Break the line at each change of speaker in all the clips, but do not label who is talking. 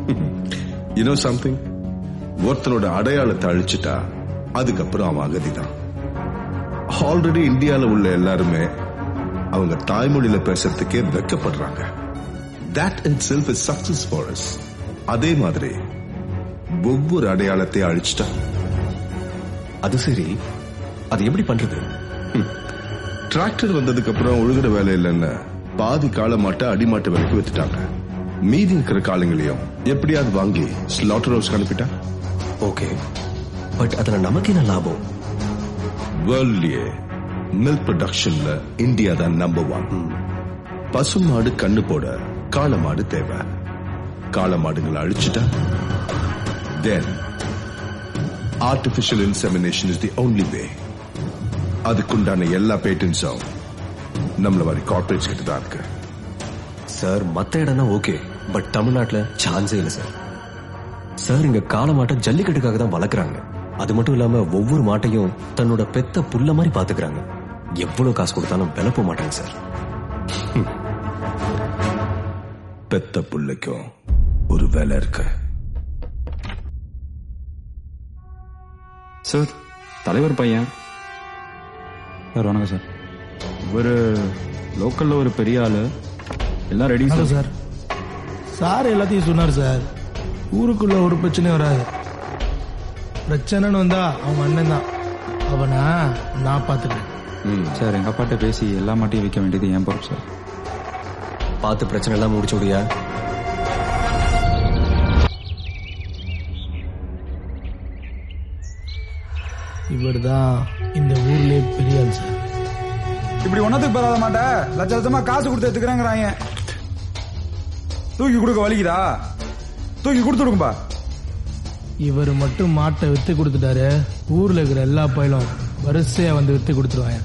You know something ஒருத்தனோட அடையாளத்தை அழிச்சிட்டா அதுக்கப்புறம் அவன் அகதிதான் ஆல்ரெடி இந்தியால உள்ள எல்லாருமே அவங்க தாய்மொழியில பேசுறதுக்கே வெக்கப்படுறாங்க that in self is success for us அதே மாதிரி ஒவ்வொரு அடையாளத்தை அழிச்சிட்டா
அது சரி அது எப்படி பண்றது
டிராக்டர் வந்ததுக்கு அப்புறம் ஒழுகுற வேலை இல்லைன்னு பாதி காலமாட்ட அடிமாட்ட விலைக்கு வித்துட்டாங்க மீதி இருக்கிற காலங்களையும் எப்படியாவது வாங்கி ஸ்லாட்டர் ஹவுஸ் அனுப்பிட்டா
ஓகே பட் அதுல நமக்கு என்ன லாபம்
வேர்ல்ட்லயே மில்க் ப்ரொடக்ஷன்ல இந்தியா தான் நம்பர் ஒன் பசுமாடு கண்ணு போட காளமாடு தேவை காளமாடுங்களை அழிச்சிட்டா then artificial insemination is the only way அதுக்குண்டான எல்லா பேட்டன்ஸும் நம்மள மாதிரி கார்பரேட்ஸ் கிட்ட தான் இருக்கு
சார் மத்த இடம்னா ஓகே பட் தமிழ்நாட்டுல சான்ஸே இல்ல சார் சார் இங்க காளை மாட்டை ஜல்லிக்கட்டுக்காக தான் வளர்க்குறாங்க அது மட்டும் இல்லாம ஒவ்வொரு மாட்டையும் தன்னோட பெத்த புள்ள மாதிரி பாத்துக்கிறாங்க எவ்வளவு காசு கொடுத்தாலும் விலை போக மாட்டாங்க சார்
பெத்த புள்ளைக்கும் ஒரு வேலை இருக்கு
சார் தலைவர் பையன் சார் வணக்கம் சார் இவர் லோக்கல்ல ஒரு பெரிய ஆளு எல்லாம் ready
hello
sir
sir sir எல்லாத்தையும் சொன்னார் சார் ஊருக்குள்ள ஒரு பிரச்சனையும் வராது பிரச்சனைன்னு வந்தா அவங்க அண்ணன் தான் அவனை நான் பார்த்துக்கிறேன்
சார் எங்க அப்பாட்ட பேசி எல்லா மாட்டையும் வைக்க வேண்டியது என் பொறுப்பு சார்
பார்த்து பிரச்சனை எல்லாம் முடிச்சு விடியா
இவர் தான் இந்த ஊர்லயே பெரிய ஆள் சார்
இப்படி ஒன்னத்துக்கு பெறாத மாட்ட லட்ச லட்சமா காசு கொடுத்து எடுத்துக்கிறேங்கிறாங்க தூக்கி கொடுக்க வலிக்குதா தூக்கி கொடுத்துடுங்கப்பா
இவர் மட்டும் மாட்டை வித்து கொடுத்துட்டாரு ஊர்ல இருக்கிற எல்லா பயிலும் வரிசையா வந்து வித்து கொடுத்துருவாங்க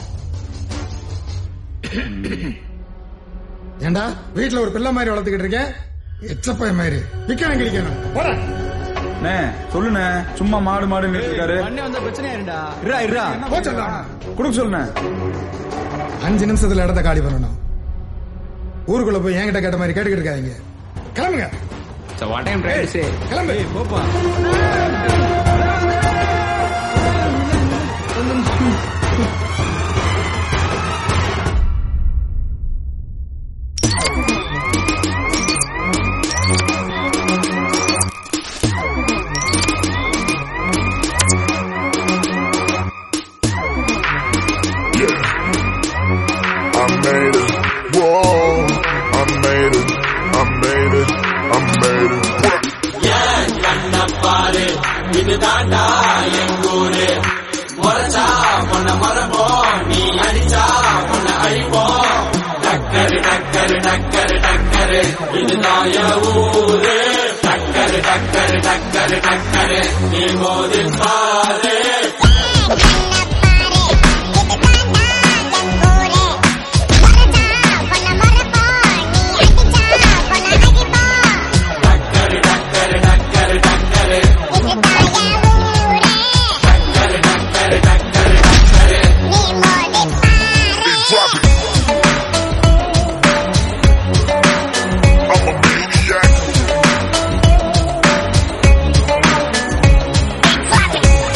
ஏண்டா வீட்டுல ஒரு பிள்ளை மாதிரி வளர்த்துக்கிட்டு இருக்கேன் எச்சப்பைய மாதிரி விக்கணும் கிழிக்கணும் போறேன்
அண்ணே சொல்லுண்ணே சும்மா மாடு மாடுன்னு இருக்காரு இருடா இருடா
போச்சல்லா
கொடுக்க சொல்லுண்ணே
அஞ்சு நிமிஷத்துல இடத்த காலி பண்ணணும் ஊருக்குள்ள போய் என்கிட்ட கேட்ட மாதிரி கேட்டுக்கிட்டு இருக்காதீங்க கிளம்புங்க கிளம்பு
போப்பா
I made it. Whoa, I made it. I made it. I made it. Drop it. I'm a maniac.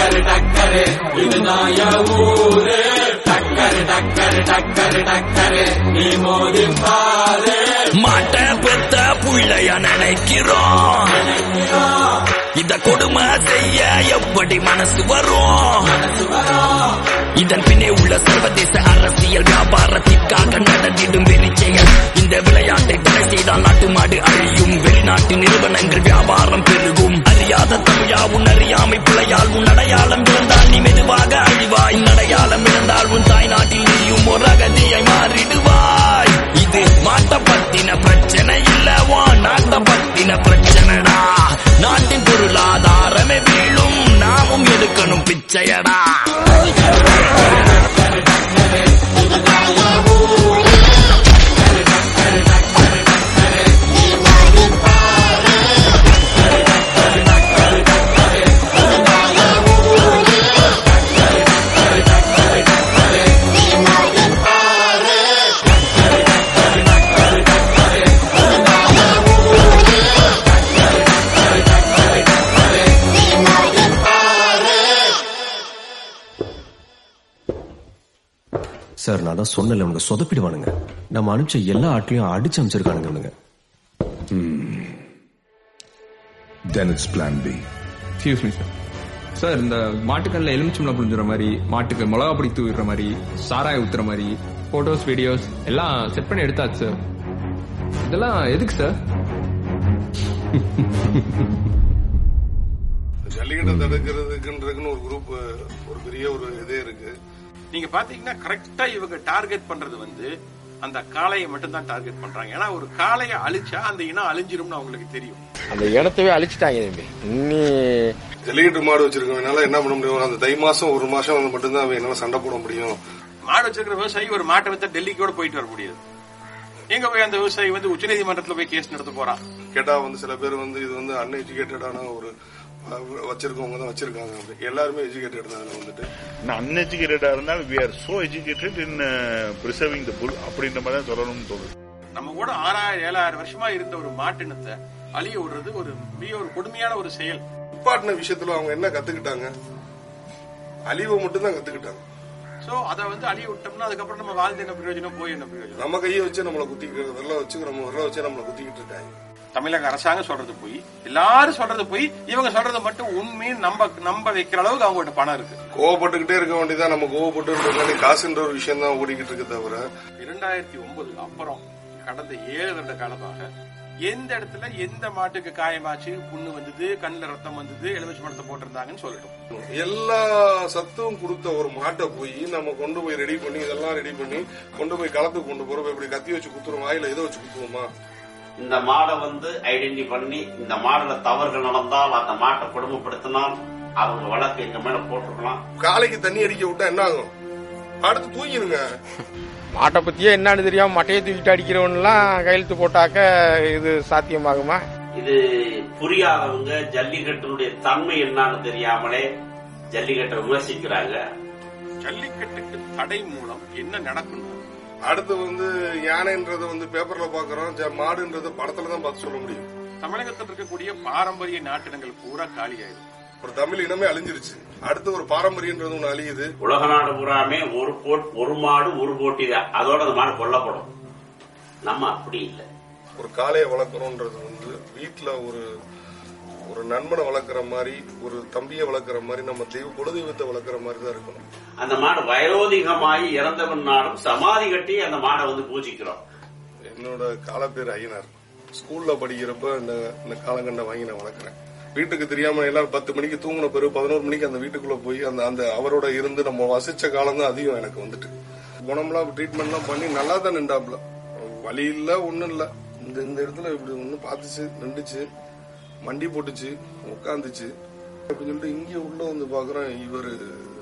மாட்ட பெத்த புள்ளைய நினைக்கிறோம் இத கொடுமை செய்ய எப்படி மனசு வரும் இதன் பின்னே உள்ள சர்வதேச அரசியல் வியாபாரத்திற்காக நடந்திடும் வெறிச்செயல் இந்த விளையாட்டை தடை செய்தால் நாட்டு மாடு அழியும் வெளிநாட்டு நிறுவனங்கள் வியாபாரம் பெருகும் அறியாத தமிழா உன் அறியாமை பிழையால் உன் அடையாளம் இழந்தால் நீ மெதுவாக அழிவாய் உன் அடையாளம் இழந்தால் உன் தாய் நாட்டில் நீயும் ஒரு அகதியை மாறிடுவாய் இது மாட்ட பத்தின பிரச்சனை இல்லவா நாட்ட பத்தின பிரச்சனைடா நாட்டின் பொருளாதாரமே வீழும் நாமும் எடுக்கணும் பிச்சையடா
சார் நான் தான் சொன்னல உனக்கு சொதப்பிடுவானுங்க நம்ம அனுப்பிச்ச எல்லா ஆட்லையும் அடிச்சு அமைச்சிருக்கானுங்க இவனுங்க
Then it's plan B.
Excuse me sir sir இந்த மாட்டுக்கல்ல எலுமிச்சம்பளம் புளிஞ்சுற மாதிரி மாட்டுக்கு மிளகா பொடி தூவிடுற மாதிரி சாராய ஊத்துற மாதிரி போட்டோஸ் வீடியோஸ் எல்லாம் செட் பண்ணி எடுத்தாச்சு சார் இதெல்லாம் எதுக்கு சார்
ஜல்லிக்கட்டை தடுக்கிறதுக்குன்றதுக்குன்னு ஒரு குரூப் ஒரு பெரிய ஒரு இதே இருக்கு
நீங்க பாத்தீங்கன்னா கரெக்டா இவங்க டார்கெட் பண்றது வந்து அந்த காளையை மட்டும் தான் டார்கெட் பண்றாங்க ஏன்னா ஒரு காளையை அழிச்சா அந்த இனம் அழிஞ்சிரும்னு அவங்களுக்கு தெரியும்
அந்த இடத்தவே அழிச்சிட்டாங்க தம்பி இன்னி
ஜல்லிக்கட்டு மாடு வச்சிருக்கவனால என்ன பண்ண முடியும் அந்த தை மாசம் ஒரு மாசம் வந்து மட்டும்தான் அவன் என்னால சண்டை போட முடியும்
மாடு வச்சிருக்கிற விவசாயி ஒரு மாட்டை வித்தா டெல்லிக்கு கூட போயிட்டு வர முடியாது எங்க போய் அந்த விவசாயி வந்து உச்சநீதிமன்றத்துல போய் கேஸ் நடத்த போறான்
கேட்டா வந்து சில பேர் வந்து இது வந்து அன்எஜுகேட்டடான ஒரு அஹ், வச்சிருக்கவங்க தான் வச்சிருக்காங்க அப்படி எல்லாருமே எஜுகேட்டட் தான் இதுல வந்துட்டு
அன்எஜுகேட்டடா இருந்தாலும் we are so educated in preserving the bull அப்படின்ற மாதிரி தான் சொல்லணும்னு தோணுது
நம்ம கூட ஆறாயிரம் ஏழாயிரம் வருஷமா இருந்த ஒரு மாட்டினத்தை அழிய விடுறது ஒரு மிக ஒரு கொடுமையான ஒரு செயல்
நிப்பாட்டின விஷயத்துல அவங்க என்ன கத்துக்கிட்டாங்க அழிவை மட்டும் தான் கத்துக்கிட்டாங்க
சோ அதை வந்து அழிய விட்டோம்னா அதுக்கப்புறம் நம்ம வாழ்ந்து என்ன பிரயோஜனம் போய் என்ன பிரயோஜனம்
நம்ம கையை வச்சு நம்மளை குத்திக்கிட்டு விரல வச்சு நம்ம விரல வச்சு நம்மளை குத்திக்கிட்டு இருக்காங்க
தமிழக அரசாங்கம் சொல்றது போய் எல்லாரும் சொல்றது போய் இவங்க சொல்றது மட்டும் உண்மைன்னு நம்ப நம்ப வைக்கிற அளவுக்கு அவங்ககிட்ட பணம் இருக்கு
கோவப்பட்டுக்கிட்டே இருக்க வேண்டியதான் நம்ம கோவப்பட்டு காசுன்ற ஒரு விஷயம் தான் ஓடிக்கிட்டு இருக்கு தவிர
இரண்டாயிரத்தி ஒன்பது அப்புறம் கடந்த ஏழு வருட காலமாக எந்த இடத்துல எந்த மாட்டுக்கு காயமாச்சு புண்ணு வந்தது கண்ணுல ரத்தம் வந்தது எலுமிச்சை பழத்தை போட்டிருந்தாங்கன்னு சொல்லட்டும்
எல்லா சத்தும் கொடுத்த ஒரு மாட்டை போய் நம்ம கொண்டு போய் ரெடி பண்ணி இதெல்லாம் ரெடி பண்ணி கொண்டு போய் களத்துக்கு கொண்டு போறோம் இப்படி கத்தி வச்சு குத்துறோம் வாயில இதை வச்சு குத்துவோமா
இந்த மாடை வந்து ஐடென்டி பண்ணி இந்த மாடுல தவறுகள் நடந்தால் அந்த மாட்டை கொடுமைப்படுத்தினால் அவங்க வழக்கு எங்க மேல போட்டுக்கலாம்
காலைக்கு தண்ணி அடிக்க விட்டா என்ன ஆகும் அடுத்து தூங்கிடுங்க
மாட்டை பத்தியே என்னன்னு தெரியாம மட்டையை தூக்கிட்டு அடிக்கிறவன்லாம் கையெழுத்து போட்டாக்க இது சாத்தியமாகுமா
இது புரியாதவங்க ஜல்லிக்கட்டினுடைய தன்மை என்னன்னு தெரியாமலே ஜல்லிக்கட்டை விமர்சிக்கிறாங்க
ஜல்லிக்கட்டுக்கு தடை மூலம் என்ன நடக்கணும்
அடுத்து வந்து யானைன்றத வந்து பேப்பர்ல பாக்குறோம் ஜ- மாடுன்றத படத்துல தான் பார்த்து சொல்ல முடியும்
தமிழகத்தில் இருக்கக்கூடிய பாரம்பரிய நாட்டினங்கள் பூரா காலியாயிடும்
ஒரு தமிழ் இனமே அழிஞ்சிருச்சு அடுத்து ஒரு பாரம்பரியன்றது ஒண்ணு அழியுது
உலக நாடு பூராமே ஒரு போட் ஒரு மாடு ஒரு போட்டி தான் அதோட அந்த மாடு கொல்லப்படும் நம்ம அப்படி இல்லை
ஒரு காளையை வளர்க்கறோன்றது வந்து வீட்டுல ஒரு ஒரு நண்பனை வளர்க்குற மாதிரி ஒரு தம்பியை வளர்க்குற மாதிரி நம்ம தெய்வ குலதெய்வத்தை வளர்க்குற மாதிரி தான் இருக்கணும்
அந்த மாடு வயோதிகமாகி இறந்தவன் நாடும் சமாதி கட்டி அந்த மாடை வந்து பூஜிக்கிறோம்
என்னோட கால பேர் ஐயனார் ஸ்கூல்ல படிக்கிறப்ப இந்த இந்த காலங்கண்டை வாங்கி நான் வளர்க்குறேன் வீட்டுக்கு தெரியாம எல்லாரும் பத்து மணிக்கு தூங்கின பிறகு பதினோரு மணிக்கு அந்த வீட்டுக்குள்ள போய் அந்த அந்த அவரோட இருந்து நம்ம வசிச்ச காலம் தான் அதிகம் எனக்கு வந்துட்டு குணம்லாம் ட்ரீட்மெண்ட்லாம் பண்ணி நல்லா தான் நின்றாப்ல வலி இல்ல ஒண்ணும் இல்ல இந்த இந்த இடத்துல இப்படி ஒண்ணு பார்த்துச்சு நின்றுச்சு மண்டி போட்டுச்சு உட்காந்துச்சு அப்படின்னு சொல்லிட்டு இங்க உள்ள வந்து பாக்குறேன் இவரு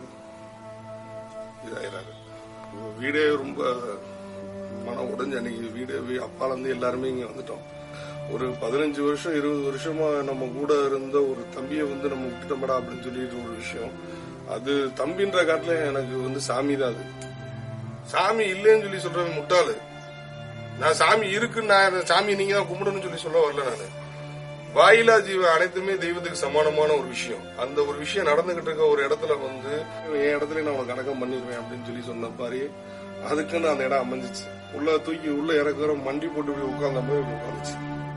இதாயிராரு வீடே ரொம்ப மனம் உடைஞ்சு அன்னைக்கு வீடு வீ- அப்பால இருந்து எல்லாருமே இங்க வந்துட்டோம் ஒரு பதினஞ்சு வருஷம் இருபது வருஷமா நம்ம கூட இருந்த ஒரு தம்பியை வந்து நம்ம விட்டுட்டோம்டா அப்படின்னு சொல்லிட்டு ஒரு விஷயம் அது தம்பின்ற காட்டுல எனக்கு வந்து சாமி தான் அது சாமி இல்லைன்னு சொல்லி சொல்றவன் முட்டாளு நான் சாமி இருக்குன்னு நான் அந்த சாமி நீங்க தான் கும்பிடணும்னு சொல்லி சொல்ல வரல நானு வாயிலா ஜீவன் அனைத்துமே தெய்வத்துக்கு சமானமான ஒரு விஷயம் அந்த ஒரு விஷயம் நடந்துகிட்டு இருக்க ஒரு இடத்துல வந்து என் இடத்துல நான் உனக்கு அடக்கம் பண்ணிடுவேன் அப்படின்னு சொல்லி சொன்ன பாரு அதுக்குன்னு அந்த இடம் அமைஞ்சிச்சு உள்ள தூக்கி உள்ள இறக்குற மண்டி போட்டு இப்படி உட்கார்ந்த போய் உட்காந்துச்சு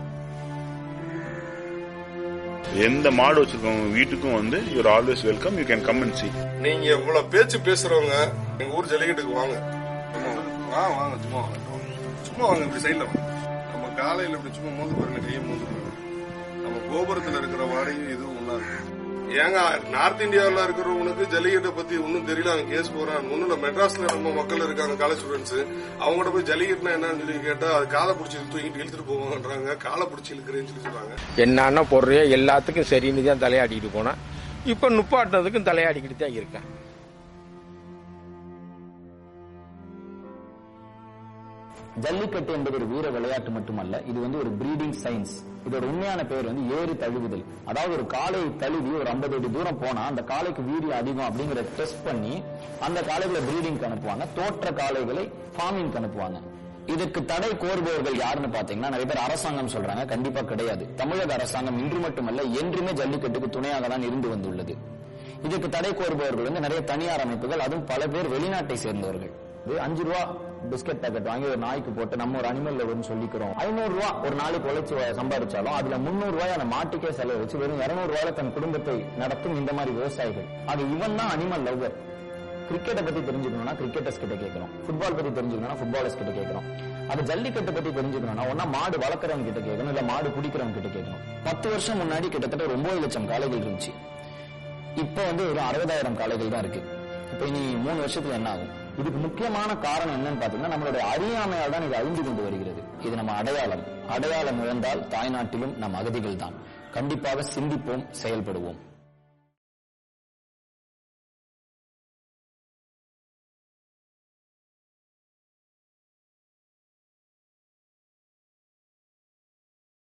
எந்த மாடு வச்சிருக்கவங்க வீட்டுக்கும் வந்து you're always welcome you can come and see
நீங்க இவ்வளவு பேச்சு பேசுறவங்க எங்க ஊர் ஜல்லிக்கட்டுக்கு வாங்க வா வாங்க சும்மா வாங்க சும்மா வாங்க இப்படி சைட்ல வாங்க நம்ம காலையில இப்படி சும்மா மோந்து பாருங்க கையை மோந்து பாருங்க நம்ம கோபுரத்துல இருக்கிற வாடகையும் இதுவும் ஒண்ணா இருக்கு ஏங்க நார்த் இந்தியாவுல இருக்கிறவனுக்கு ஜல்லிக்கட்டை பத்தி ஒன்னும் தெரியல அவன் கேஸ் போறான் ஒண்ணும் இல்ல மெட்ராஸ்ல நம்ம மக்கள் இருக்காங்க காலேஜ் ஸ்டூடெண்ட்ஸ் அவங்ககிட்ட போய் ஜல்லிக்கட்டுனா என்னன்னு சொல்லி கேட்டா அது காலை பிடிச்சி தூக்கிட்டு இழுத்துட்டு போவாங்கன்றாங்க காலை பிடிச்சி இழுக்கிறேன்னு சொல்லி சொல்றாங்க
என்னன்னா போடுறியோ எல்லாத்துக்கும் சரின்னு தான் தலையாடிக்கிட்டு போனேன் இப்ப நுப்பாட்டினதுக்கும் தலையாடிக்கிட்டு தான் இருக்கேன்
ஜல்லிக்கட்டு என்பது ஒரு வீர விளையாட்டு மட்டுமல்ல இது வந்து ஒரு பிரீடிங் சயின்ஸ் இதோட உண்மையான பெயர் வந்து ஏறு தழுவுதல் அதாவது ஒரு காளையை தழுவி ஒரு 50 அடி தூரம் போனா அந்த காளைக்கு வீரியம் அதிகம் அப்படிங்கறத டெஸ்ட் பண்ணி அந்த காளைகளை பிரீடிங் அனுப்புவாங்க தோற்ற காளைகளை ஃபார்மிங் அனுப்புவாங்க இதுக்கு தடை கோருபவர்கள் யாருன்னு பாத்தீங்கன்னா நிறைய பேர் அரசாங்கம் சொல்றாங்க கண்டிப்பா கிடையாது தமிழக அரசாங்கம் இன்று மட்டுமல்ல என்றுமே ஜல்லிக்கட்டுக்கு துணையாக தான் இருந்து வந்துள்ளது இதுக்கு தடை கோருபவர்கள் வந்து நிறைய தனியார் அமைப்புகள் அதுவும் பல பேர் வெளிநாட்டை சேர்ந்தவர்கள் இது அஞ்சு ரூபா பிஸ்கட் பேக்கெட் வாங்கி ஒரு நாய்க்கு போட்டு நம்ம ஒரு அனிமல் லவர்னு சொல்லிக்கிறோம் ஐநூறு ரூபா ஒரு நாளைக்கு உழைச்சு வ- சம்பாதிச்சாலும் அதுல முந்நூறு ரூபாய் அந்த மாட்டுக்கே செலவு வச்சு வெறும் இருநூறு ரூபாயில தன் குடும்பத்தை நடத்தும் இந்த மாதிரி விவசாயிகள் அது இவன் தான் அனிமல் லவ்வர் கிரிக்கெட்டை பத்தி தெரிஞ்சுக்கணும்னா கிரிக்கெட்டர்ஸ் கிட்ட கேட்கறோம் ஃபுட்பால் பத்தி தெரிஞ்சுக்கணும்னா ஃபுட்பாலர்ஸ் கிட்ட கேட்கறோம் அது ஜல்லிக்கட்டு பத்தி தெரிஞ்சுக்கணும்னா ஒன்னா மாடு வளர்க்குறவங்க கிட்ட கேட்கணும் இல்ல மாடு பிடிக்கிறவங்க கிட்ட கேட்கணும் பத்து வருஷம் முன்னாடி கிட்டத்தட்ட ஒரு ஒன்பது லட்சம் காளைகள் இருந்துச்சு இப்போ வந்து ஒரு அறுபதாயிரம் காளைகள் தான் இருக்கு இப்போ இனி மூணு வருஷத்துல என்ன ஆகும் இதுக்கு முக்கியமான காரணம் என்னன்னு பாத்தீங்கன்னா நம்மளுடைய அறியாமையால் தான் இது அழிந்து கொண்டு வருகிறது இது நம்ம அடையாளம் அடையாளம் இழந்தால் தாய்நாட்டிலும் நம் அகதிகள் தான் கண்டிப்பாக சிந்திப்போம் செயல்படுவோம்